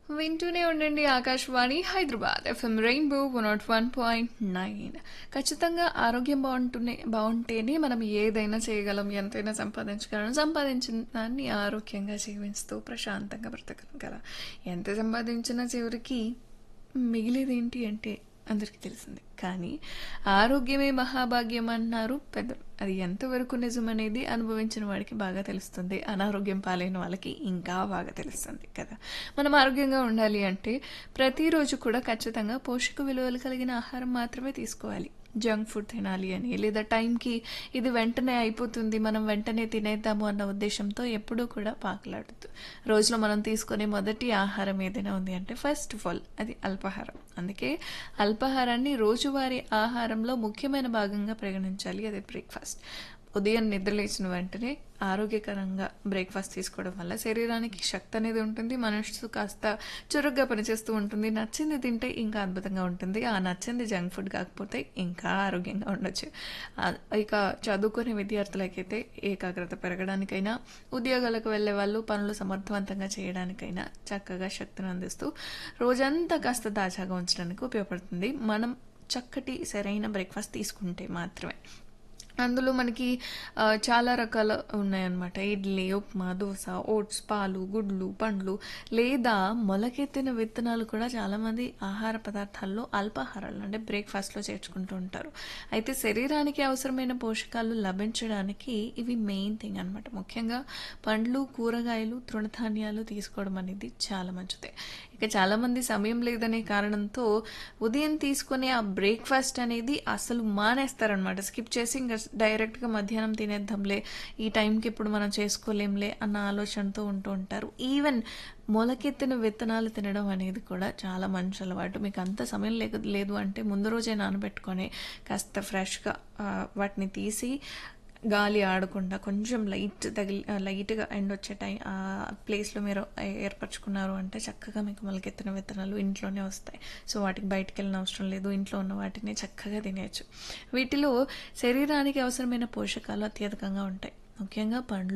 వింటూనే ఉండండి Akashvani Hyderabad FM rainbow one nought one point nine ఖచ్చితంగా ఆరోగ్యం బాగుంటూనే బాగుంటేనే మనం ఏదైనా చేయగలం ఎంతైనా సంపాదించగలం సంపాదించిన దాన్ని ఆరోగ్యంగా జీవిస్తూ ప్రశాంతంగా బ్రతకగలం కదా ఎంత సంపాదించినా చివరికి మిగిలేది ఏంటి అంటే అందరికీ తెలిసింది కానీ ఆరోగ్యమే మహాభాగ్యం అన్నారు పెద్దలు అది ఎంతవరకు నిజం అనేది అనుభవించిన వాడికి బాగా తెలుస్తుంది అనారోగ్యం పాలైన వాళ్ళకి ఇంకా బాగా తెలుస్తుంది కదా మనం ఆరోగ్యంగా ఉండాలి అంటే ప్రతిరోజు కూడా ఖచ్చితంగా పోషక విలువలు కలిగిన ఆహారం మాత్రమే తీసుకోవాలి జంక్ ఫుడ్ తినాలి అని లేదా టైంకి ఇది వెంటనే అయిపోతుంది మనం వెంటనే తినేద్దాము అన్న ఉద్దేశంతో ఎప్పుడూ కూడా పాకలాడద్దు రోజులో మనం తీసుకునే మొదటి ఆహారం ఏదైనా ఉంది అంటే ఫస్ట్ ఆఫ్ ఆల్ అది అల్పాహారం అందుకే అల్పాహారాన్ని రోజువారీ ఆహారంలో ముఖ్యమైన భాగంగా పరిగణించాలి అది బ్రేక్ఫాస్ట్ ఉదయం నిద్రలేచిన వెంటనే ఆరోగ్యకరంగా బ్రేక్ఫాస్ట్ తీసుకోవడం వల్ల శరీరానికి శక్తి అనేది ఉంటుంది మనసు కాస్త చురుగ్గా పనిచేస్తూ ఉంటుంది నచ్చింది తింటే ఇంకా అద్భుతంగా ఉంటుంది ఆ నచ్చింది జంక్ ఫుడ్ కాకపోతే ఇంకా ఆరోగ్యంగా ఉండొచ్చు ఆ, ఇక చదువుకునే విద్యార్థులకైతే ఏకాగ్రత పెరగడానికైనా ఉద్యోగాలకు వెళ్ళే వాళ్ళు పనులు సమర్థవంతంగా చేయడానికైనా చక్కగా శక్తిని అందిస్తూ రోజంతా కాస్త తాజాగా ఉంచడానికి ఉపయోగపడుతుంది మనం చక్కటి సరైన బ్రేక్ఫాస్ట్ తీసుకుంటే మాత్రమే అందులో మనకి ఆ, చాలా రకాల ఉన్నాయన్నమాట ఇడ్లీ ఉప్మా దోశ ఓట్స్ పాలు గుడ్లు పండ్లు లేదా మొలకెత్తిన విత్తనాలు కూడా చాలామంది ఆహార పదార్థాల్లో అల్పాహారాలు అంటే బ్రేక్ఫాస్ట్లో చేర్చుకుంటూ ఉంటారు అయితే శరీరానికి అవసరమైన పోషకాలు లభించడానికి ఇవి మెయిన్ థింగ్ అనమాట ముఖ్యంగా పండ్లు కూరగాయలు తృణధాన్యాలు తీసుకోవడం అనేది చాలా మంచిదే ఇక చాలామంది సమయం లేదనే కారణంతో ఉదయం తీసుకునే ఆ బ్రేక్ఫాస్ట్ అనేది అసలు మానేస్తారనమాట స్కిప్ చేసి ఇంకా డైరెక్ట్గా మధ్యాహ్నం తినేద్దాంలే ఈ టైంకి ఇప్పుడు మనం చేసుకోలేంలే అన్న ఆలోచనతో ఉంటూ ఉంటారు ఈవెన్ మొలకెత్తిన విత్తనాలు తినడం అనేది కూడా చాలా మంచి అలవాటు మీకు అంత సమయం లేక లేదు అంటే ముందు రోజే నానబెట్టుకొని కాస్త ఫ్రెష్గా వాటిని తీసి గాలి ఆడకుండా కొంచెం లైట్ తగిలి లైట్గా ఎండ్ వచ్చే టైం ఆ ప్లేస్లో మీరు ఏర్పరచుకున్నారు అంటే చక్కగా మీకు మొలకెత్తిన విత్తనాలు ఇంట్లోనే వస్తాయి సో వాటికి బయటికి వెళ్ళిన అవసరం లేదు ఇంట్లో ఉన్న వాటిని చక్కగా తినేయచ్చు వీటిలో శరీరానికి అవసరమైన పోషకాలు అత్యధికంగా ఉంటాయి ముఖ్యంగా పండ్లు